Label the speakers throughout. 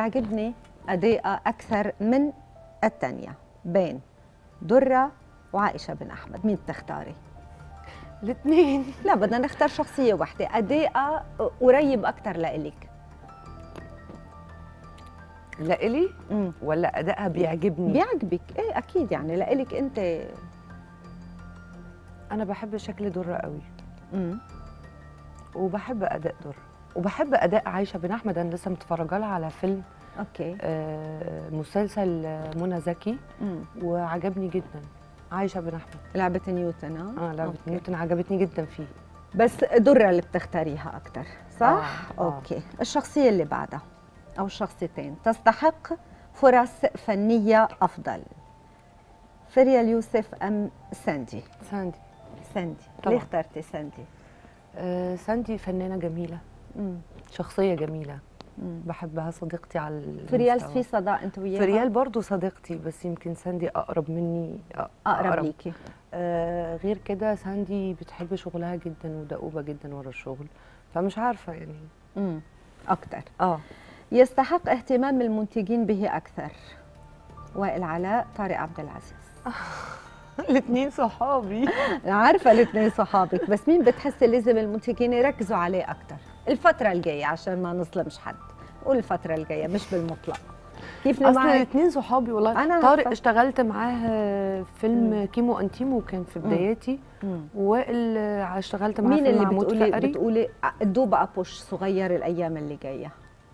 Speaker 1: بيعجبني أدائها أكثر من الثانية بين درة وعائشة بن أحمد مين بتختاري؟
Speaker 2: الاثنين
Speaker 1: لا بدنا نختار شخصية واحدة أدائها قريب أكثر لإلك
Speaker 2: لإلي
Speaker 1: مم.
Speaker 2: ولا ادائها بيعجبني
Speaker 1: بيعجبك إيه أكيد يعني لإلك أنت
Speaker 2: انا بحب شكل دره قوي
Speaker 1: مم.
Speaker 2: وبحب اداء دره وبحب اداء عايشه بن احمد انا لسه متفرجه لها على فيلم
Speaker 1: أوكي
Speaker 2: آه، مسلسل آه، منى زكي
Speaker 1: مم.
Speaker 2: وعجبني جدا عايشه بن احمد
Speaker 1: لعبة نيوتن ها؟
Speaker 2: اه لعبه
Speaker 1: أوكي.
Speaker 2: نيوتن عجبتني جدا فيه
Speaker 1: بس درة اللي بتختاريها أكثر صح؟
Speaker 2: آه، آه.
Speaker 1: أوكي الشخصية اللي بعدها أو الشخصيتين تستحق فرص فنية أفضل فريا اليوسف أم ساندي؟
Speaker 2: ساندي
Speaker 1: ساندي
Speaker 2: طبعاً.
Speaker 1: ليه اخترتي ساندي؟
Speaker 2: آه، ساندي فنانه جميله
Speaker 1: مم.
Speaker 2: شخصيه جميله
Speaker 1: مم.
Speaker 2: بحبها صديقتي على
Speaker 1: فريال
Speaker 2: المستوى.
Speaker 1: في صداقة أنت وياها؟
Speaker 2: فريال برضو صديقتي بس يمكن ساندي اقرب مني أ-
Speaker 1: أقرب ليكي
Speaker 2: آه غير كده ساندي بتحب شغلها جدا ودؤوبه جدا ورا الشغل فمش عارفه يعني
Speaker 1: مم. أكثر
Speaker 2: اه
Speaker 1: يستحق اهتمام المنتجين به أكثر وائل علاء طارق عبد العزيز
Speaker 2: الاثنين صحابي
Speaker 1: أنا عارفة الاثنين صحابك بس مين بتحسي لازم المنتجين يركزوا عليه أكثر الفترة الجاية عشان ما نظلمش حد قول الفترة الجاية مش بالمطلق كيف
Speaker 2: اصلا
Speaker 1: معك
Speaker 2: الاثنين صحابي والله
Speaker 1: أنا
Speaker 2: طارق
Speaker 1: عارفة.
Speaker 2: اشتغلت معاه فيلم
Speaker 1: مم.
Speaker 2: كيمو انتيمو كان في بداياتي
Speaker 1: مم.
Speaker 2: وائل اشتغلت معاه
Speaker 1: مين
Speaker 2: فيلم
Speaker 1: اللي
Speaker 2: عمود
Speaker 1: بتقولي
Speaker 2: فقري
Speaker 1: بتقولي الدوب أبوش صغير الأيام اللي جاية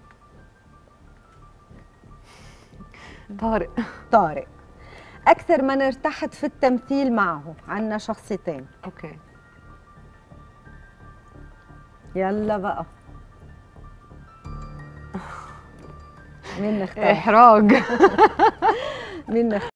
Speaker 2: طارق
Speaker 1: طارق أكثر من ارتحت في التمثيل معه عنا شخصيتين
Speaker 2: اوكي
Speaker 1: يلا بقى مين نختار
Speaker 2: احراج
Speaker 1: مين نختار